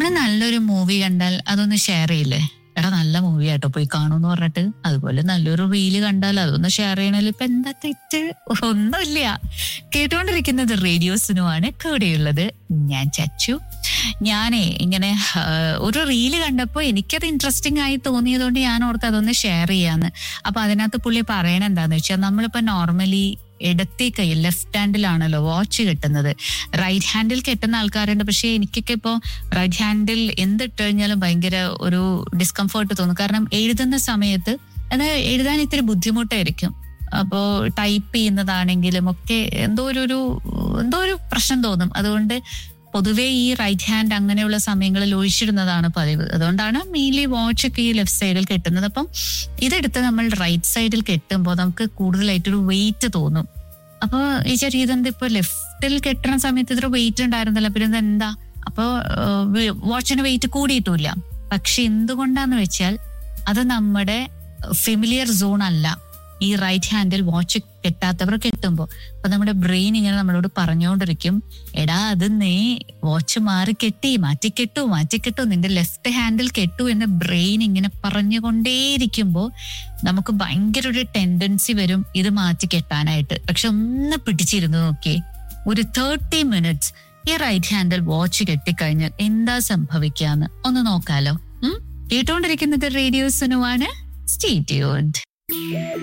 നമ്മൾ നല്ലൊരു മൂവി കണ്ടാൽ അതൊന്ന് ഷെയർ ചെയ്യില്ലേ എടാ നല്ല മൂവി ആട്ടോ പോയി കാണൂന്ന് പറഞ്ഞിട്ട് അതുപോലെ നല്ലൊരു റീല് കണ്ടാൽ അതൊന്ന് ഷെയർ ചെയ്യണതിൽ ഇപ്പൊ എന്താ തെറ്റ് ഒന്നുമില്ല കേട്ടുകൊണ്ടിരിക്കുന്നത് റേഡിയോസിനുമാണ് കൂടെയുള്ളത് ഞാൻ ചച്ചു ഞാനേ ഇങ്ങനെ ആ, ഒരു റീല് കണ്ടപ്പോൾ എനിക്കത് ഇൻട്രസ്റ്റിംഗ് ആയി തോന്നിയതുകൊണ്ട് ഞാൻ ഓർത്ത് അതൊന്ന് ഷെയർ ചെയ്യാന്ന് അപ്പൊ അതിനകത്ത് പുള്ളി പറയണ എന്താന്ന് വെച്ചാൽ നമ്മളിപ്പോ നോർമലി ഇടത്തെ കൈ ലെഫ്റ്റ് ഹാൻഡിലാണല്ലോ വാച്ച് കിട്ടുന്നത് റൈറ്റ് ഹാൻഡിൽ കെട്ടുന്ന ആൾക്കാരുണ്ട് പക്ഷെ എനിക്കൊക്കെ ഇപ്പോൾ റൈറ്റ് ഹാൻഡിൽ എന്തിട്ട് കഴിഞ്ഞാലും ഭയങ്കര ഒരു ഡിസ്കംഫേർട്ട് തോന്നും കാരണം എഴുതുന്ന സമയത്ത് അത് എഴുതാൻ ഇത്തിരി ബുദ്ധിമുട്ടായിരിക്കും അപ്പോ ടൈപ്പ് ചെയ്യുന്നതാണെങ്കിലും ഒക്കെ എന്തോ ഒരു ഒരു എന്തോ ഒരു പ്രശ്നം തോന്നും അതുകൊണ്ട് പൊതുവേ ഈ റൈറ്റ് ഹാൻഡ് അങ്ങനെയുള്ള സമയങ്ങളിൽ ഒഴിച്ചിടുന്നതാണ് പതിവ് അതുകൊണ്ടാണ് മെയിൻലി വാച്ച് ഒക്കെ ഈ ലെഫ്റ്റ് സൈഡിൽ കെട്ടുന്നത് അപ്പം ഇതെടുത്ത് നമ്മൾ റൈറ്റ് സൈഡിൽ കെട്ടുമ്പോൾ നമുക്ക് കൂടുതലായിട്ടൊരു വെയിറ്റ് തോന്നും അപ്പൊ ഈ ചെറിയ ഇതെന്ത് ഇപ്പൊ ലെഫ്റ്റിൽ കെട്ടുന്ന സമയത്ത് ഇത്ര വെയിറ്റ് ഉണ്ടായിരുന്നില്ല പിന്നെ ഇത് എന്താ അപ്പൊ വാച്ചിന് വെയിറ്റ് കൂടിയിട്ടില്ല പക്ഷെ എന്തുകൊണ്ടാന്ന് വെച്ചാൽ അത് നമ്മുടെ ഫെമിലിയർ സോൺ അല്ല ഈ റൈറ്റ് ഹാൻഡിൽ വാച്ച് കെട്ടാത്തവർ കെട്ടുമ്പോൾ അപ്പൊ നമ്മുടെ ബ്രെയിൻ ഇങ്ങനെ നമ്മളോട് പറഞ്ഞുകൊണ്ടിരിക്കും എടാ അത് നീ വാച്ച് മാറി കെട്ടി മാറ്റി കെട്ടു മാറ്റി കെട്ടു നിന്റെ ലെഫ്റ്റ് ഹാൻഡിൽ കെട്ടു എന്ന് ബ്രെയിൻ ഇങ്ങനെ പറഞ്ഞുകൊണ്ടേയിരിക്കുമ്പോൾ നമുക്ക് ഭയങ്കര ഒരു ടെൻഡൻസി വരും ഇത് മാറ്റി കെട്ടാനായിട്ട് പക്ഷെ ഒന്ന് പിടിച്ചിരുന്നു നോക്കിയേ ഒരു തേർട്ടി മിനിറ്റ്സ് ഈ റൈറ്റ് ഹാൻഡിൽ വാച്ച് കെട്ടിക്കഴിഞ്ഞാൽ എന്താ സംഭവിക്കാന്ന് ഒന്ന് നോക്കാലോ ഉം കേട്ടോണ്ടിരിക്കുന്നത് റേഡിയോ സുനുവാണ് സ്റ്റേ ട്യൂൺഡ്